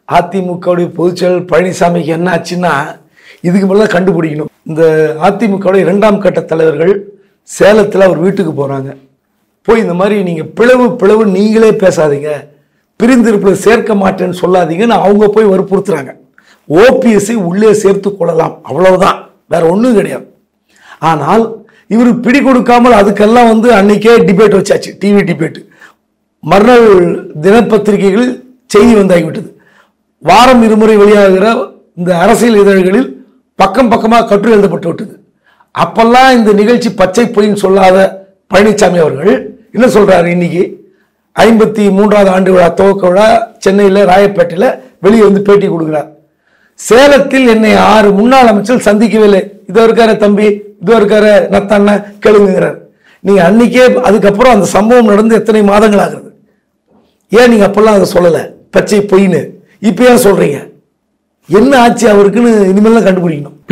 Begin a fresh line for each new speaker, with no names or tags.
அதிமுகவுடைய பொதுச்செயலர் பழனிசாமிக்கு என்ன ஆச்சுன்னா இதுக்கு மேலே கண்டுபிடிக்கணும் இந்த அதிமுகவுடைய இரண்டாம் கட்ட தலைவர்கள் சேலத்தில் அவர் வீட்டுக்கு போகிறாங்க போய் இந்த மாதிரி நீங்கள் பிளவு பிளவு நீங்களே பேசாதீங்க பிரிந்திருப்பில் சேர்க்க மாட்டேன்னு சொல்லாதீங்கன்னு அவங்க போய் வற்புறுத்துறாங்க ஓபிஎஸ்ஐ உள்ளே சேர்த்து கொள்ளலாம் அவ்வளவுதான் வேற ஒன்றும் கிடையாது ஆனால் இவர் பிடி கொடுக்காமல் அதுக்கெல்லாம் வந்து அன்னைக்கே டிபேட் வச்சாச்சு டிவி டிபேட் மறுநாள் தினப்பத்திரிகைகளில் செய்தி வந்தாகிவிட்டது வாரம் இருமுறை வெளியாகிற இந்த அரசியல் இதழ்களில் பக்கம் பக்கமாக கட்டுரை எழுதப்பட்டு விட்டது அப்பெல்லாம் இந்த நிகழ்ச்சி பச்சை பொய்ன்னு சொல்லாத பழனிசாமி அவர்கள் என்ன சொல்றாரு இன்னைக்கு ஐம்பத்தி மூன்றாவது ஆண்டு விழா துவக்க விழா சென்னையில் ராயப்பேட்டையில் வெளியே வந்து பேட்டி கொடுக்கிறார் சேலத்தில் என்னை ஆறு முன்னாள் அமைச்சர் சந்திக்கவே இல்லை இதோ இருக்காரு தம்பி இதோ இருக்காரு நத்தாண்ண கேளுங்கிறார் நீங்க அன்னைக்கே அதுக்கப்புறம் அந்த சம்பவம் நடந்து எத்தனை மாதங்கள் ஆகுது ஏன் நீங்க அப்பெல்லாம் அதை சொல்லல பச்சை பொய்ன்னு இப்ப ஏன் சொல்றீங்க என்ன ஆச்சு அவருக்குன்னு இனிமேல் தான் கண்டுபிடிக்கணும்